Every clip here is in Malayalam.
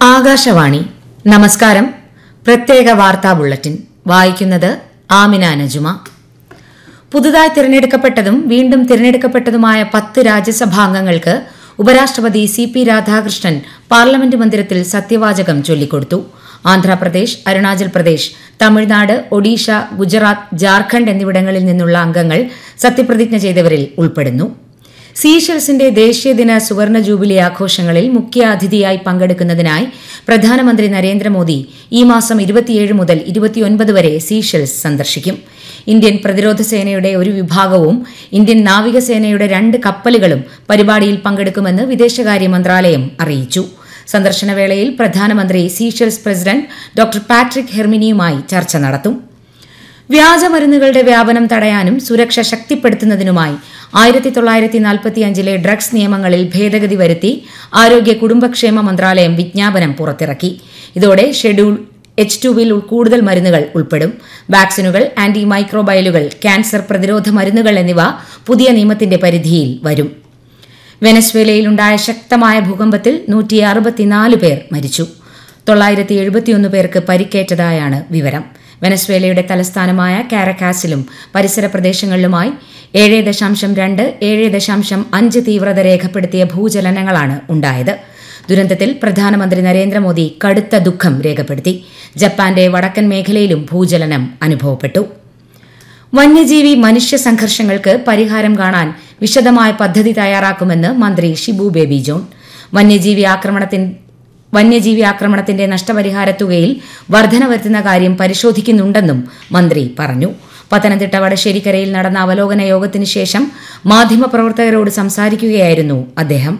ആകാശവാണി നമസ്കാരം പ്രത്യേക വാർത്താ ബുള്ളറ്റിൻ വായിക്കുന്നത് ആമിന നജുമ പുതുതായി തിരഞ്ഞെടുക്കപ്പെട്ടതും വീണ്ടും തിരഞ്ഞെടുക്കപ്പെട്ടതുമായ പത്ത് രാജ്യസഭാംഗങ്ങൾക്ക് ഉപരാഷ്ട്രപതി സി പി രാധാകൃഷ്ണൻ പാർലമെന്റ് മന്ദിരത്തിൽ സത്യവാചകം ചൊല്ലിക്കൊടുത്തു ആന്ധ്രാപ്രദേശ് അരുണാചൽ പ്രദേശ് തമിഴ്നാട് ഒഡീഷ ഗുജറാത്ത് ജാർഖണ്ഡ് എന്നിവിടങ്ങളിൽ നിന്നുള്ള അംഗങ്ങൾ സത്യപ്രതിജ്ഞ ചെയ്തവരിൽ ഉൾപ്പെടുന്നു സീഷൽസിന്റെ ദേശീയദിന സുവർണ ജൂബിലി ആഘോഷങ്ങളിൽ മുഖ്യാതിഥിയായി പങ്കെടുക്കുന്നതിനായി പ്രധാനമന്ത്രി നരേന്ദ്രമോദി ഈ മാസം ഇരുപത്തിയേഴ് മുതൽ ഇരുപത്തിയൊൻപത് വരെ സീഷൽസ് സന്ദർശിക്കും ഇന്ത്യൻ പ്രതിരോധ സേനയുടെ ഒരു വിഭാഗവും ഇന്ത്യൻ നാവികസേനയുടെ രണ്ട് കപ്പലുകളും പരിപാടിയിൽ പങ്കെടുക്കുമെന്ന് വിദേശകാര്യ മന്ത്രാലയം അറിയിച്ചു സന്ദർശനവേളയിൽ പ്രധാനമന്ത്രി സീഷൽസ് പ്രസിഡന്റ് ഡോക്ടർ പാട്രിക് ഹെർമിനിയുമായി ചർച്ച നടത്തും വ്യാജമരുന്നുകളുടെ വ്യാപനം തടയാനും സുരക്ഷ ശക്തിപ്പെടുത്തുന്നതിനുമായി ആയിരത്തി തൊള്ളായിരത്തി നാൽപ്പത്തിയഞ്ചിലെ ഡ്രഗ്സ് നിയമങ്ങളിൽ ഭേദഗതി വരുത്തി ആരോഗ്യ കുടുംബക്ഷേമ മന്ത്രാലയം വിജ്ഞാപനം പുറത്തിറക്കി ഇതോടെ ഷെഡ്യൂൾ എച്ച് ടുവിൽ കൂടുതൽ മരുന്നുകൾ ഉൾപ്പെടും വാക്സിനുകൾ ആന്റി മൈക്രോബയലുകൾ ക്യാൻസർ പ്രതിരോധ മരുന്നുകൾ എന്നിവ പുതിയ നിയമത്തിന്റെ പരിധിയിൽ വരും വെനസ്വേലയിലുണ്ടായ ശക്തമായ ഭൂകമ്പത്തിൽ നൂറ്റി അറുപത്തിനാല് പേർ മരിച്ചു തൊള്ളായിരത്തി എഴുപത്തിയൊന്ന് പേർക്ക് പരിക്കേറ്റതായാണ് വിവരം വെനസ്വേലയുടെ തലസ്ഥാനമായ കാരക്കാസിലും പരിസര പ്രദേശങ്ങളിലുമായി ഏഴ് ദശാംശം രണ്ട് ഏഴ് ദശാംശം അഞ്ച് തീവ്രത രേഖപ്പെടുത്തിയ ഭൂചലനങ്ങളാണ് ഉണ്ടായത് ദുരന്തത്തിൽ പ്രധാനമന്ത്രി നരേന്ദ്രമോദി കടുത്ത ദുഃഖം രേഖപ്പെടുത്തി ജപ്പാന്റെ വടക്കൻ മേഖലയിലും ഭൂചലനം അനുഭവപ്പെട്ടു വന്യജീവി മനുഷ്യ സംഘർഷങ്ങൾക്ക് പരിഹാരം കാണാൻ വിശദമായ പദ്ധതി തയ്യാറാക്കുമെന്ന് മന്ത്രി ഷിബു ബേബി ജോൺ വന്യജീവി ആക്രമണത്തിൻ വന്യജീവി ആക്രമണത്തിന്റെ നഷ്ടപരിഹാര തുകയിൽ വർധന വരുത്തുന്ന കാര്യം പരിശോധിക്കുന്നുണ്ടെന്നും മന്ത്രി പറഞ്ഞു പത്തനംതിട്ട വടശ്ശേരിക്കരയിൽ നടന്ന അവലോകന യോഗത്തിന് ശേഷം മാധ്യമപ്രവർത്തകരോട് സംസാരിക്കുകയായിരുന്നു അദ്ദേഹം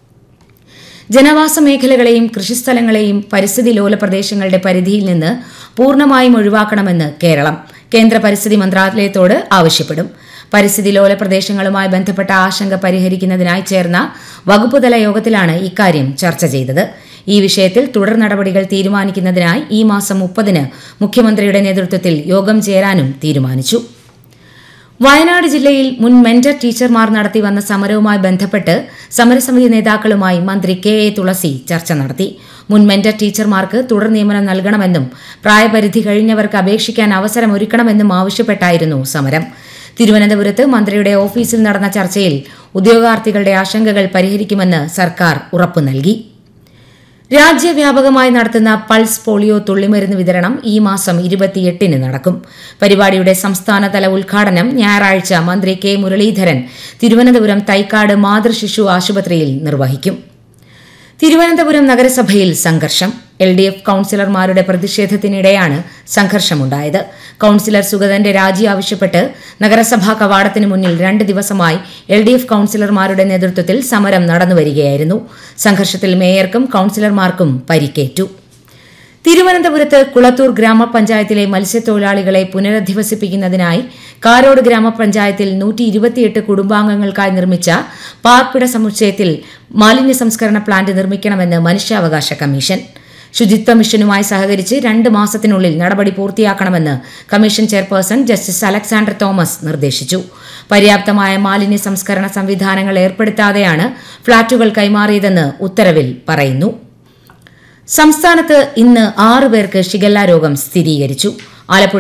ജനവാസ മേഖലകളെയും കൃഷിസ്ഥലങ്ങളെയും പരിസ്ഥിതി ലോല പ്രദേശങ്ങളുടെ പരിധിയിൽ നിന്ന് പൂർണ്ണമായും ഒഴിവാക്കണമെന്ന് കേരളം കേന്ദ്ര പരിസ്ഥിതി മന്ത്രാലയത്തോട് ആവശ്യപ്പെടും പരിസ്ഥിതി ലോല പ്രദേശങ്ങളുമായി ബന്ധപ്പെട്ട ആശങ്ക പരിഹരിക്കുന്നതിനായി ചേർന്ന വകുപ്പുതല യോഗത്തിലാണ് ഇക്കാര്യം ചർച്ച ചെയ്തത് ഈ വിഷയത്തിൽ തുടർ നടപടികൾ തീരുമാനിക്കുന്നതിനായി ഈ മാസം മുപ്പതിന് മുഖ്യമന്ത്രിയുടെ നേതൃത്വത്തിൽ യോഗം ചേരാനും തീരുമാനിച്ചു വയനാട് ജില്ലയിൽ മുൻ മെന്റർ ടീച്ചർമാർ നടത്തി വന്ന സമരവുമായി ബന്ധപ്പെട്ട് സമരസമിതി നേതാക്കളുമായി മന്ത്രി കെ എ തുളസി ചർച്ച നടത്തി മുൻ മെന്റർ ടീച്ചർമാർക്ക് തുടർ നിയമനം നൽകണമെന്നും പ്രായപരിധി കഴിഞ്ഞവർക്ക് അപേക്ഷിക്കാൻ അവസരമൊരുക്കണമെന്നും ആവശ്യപ്പെട്ടായിരുന്നു സമരം തിരുവനന്തപുരത്ത് മന്ത്രിയുടെ ഓഫീസിൽ നടന്ന ചർച്ചയിൽ ഉദ്യോഗാർത്ഥികളുടെ ആശങ്കകൾ പരിഹരിക്കുമെന്ന് സർക്കാർ ഉറപ്പു നൽകി രാജ്യവ്യാപകമായി നടത്തുന്ന പൾസ് പോളിയോ തുള്ളിമരുന്ന് വിതരണം ഈ മാസം ഇരുപത്തിയെട്ടിന് നടക്കും പരിപാടിയുടെ സംസ്ഥാനതല ഉദ്ഘാടനം ഞായറാഴ്ച മന്ത്രി കെ മുരളീധരൻ തിരുവനന്തപുരം തൈക്കാട് മാതൃശിശു ആശുപത്രിയിൽ നിർവഹിക്കും തിരുവനന്തപുരം നഗരസഭയിൽ സംഘർഷം എൽ ഡി എഫ് കൌൺസിലർമാരുടെ പ്രതിഷേധത്തിനിടെയാണ് സംഘർഷമുണ്ടായത് കൌൺസിലർ സുഗതന്റെ രാജി ആവശ്യപ്പെട്ട് നഗരസഭാ കവാടത്തിന് മുന്നിൽ രണ്ട് ദിവസമായി എൽ ഡി എഫ് കൌൺസിലർമാരുടെ നേതൃത്വത്തിൽ സമരം നടന്നുവരികയായിരുന്നു സംഘർഷത്തിൽ മേയർക്കും കൌൺസിലർമാർക്കും പരിക്കേറ്റു തിരുവനന്തപുരത്ത് കുളത്തൂർ ഗ്രാമപഞ്ചായത്തിലെ മത്സ്യത്തൊഴിലാളികളെ പുനരധിവസിപ്പിക്കുന്നതിനായി കാരോട് ഗ്രാമപഞ്ചായത്തിൽ നൂറ്റി ഇരുപത്തിയെട്ട് കുടുംബാംഗങ്ങൾക്കായി നിർമ്മിച്ച പാർപ്പിട സമുച്ചയത്തിൽ മാലിന്യ സംസ്കരണ പ്ലാന്റ് നിർമ്മിക്കണമെന്ന് മനുഷ്യാവകാശ കമ്മീഷൻ ശുചിത്വ മിഷനുമായി സഹകരിച്ച് രണ്ട് മാസത്തിനുള്ളിൽ നടപടി പൂർത്തിയാക്കണമെന്ന് commission chairperson justice Alexander Thomas നിർദ്ദേശിച്ചു പര്യാപ്തമായ മാലിന്യ സംസ്കരണ സംവിധാനങ്ങൾ ഏർപ്പെടുത്താതെയാണ് ഫ്ളാറ്റുകൾ കൈമാറിയതെന്ന് ഉത്തരവിൽ പറയുന്നു സംസ്ഥാനത്ത് ഇന്ന് ആറ് പേർക്ക് ഷിഗല്ല രോഗം സ്ഥിരീകരിച്ചു ആലപ്പുഴ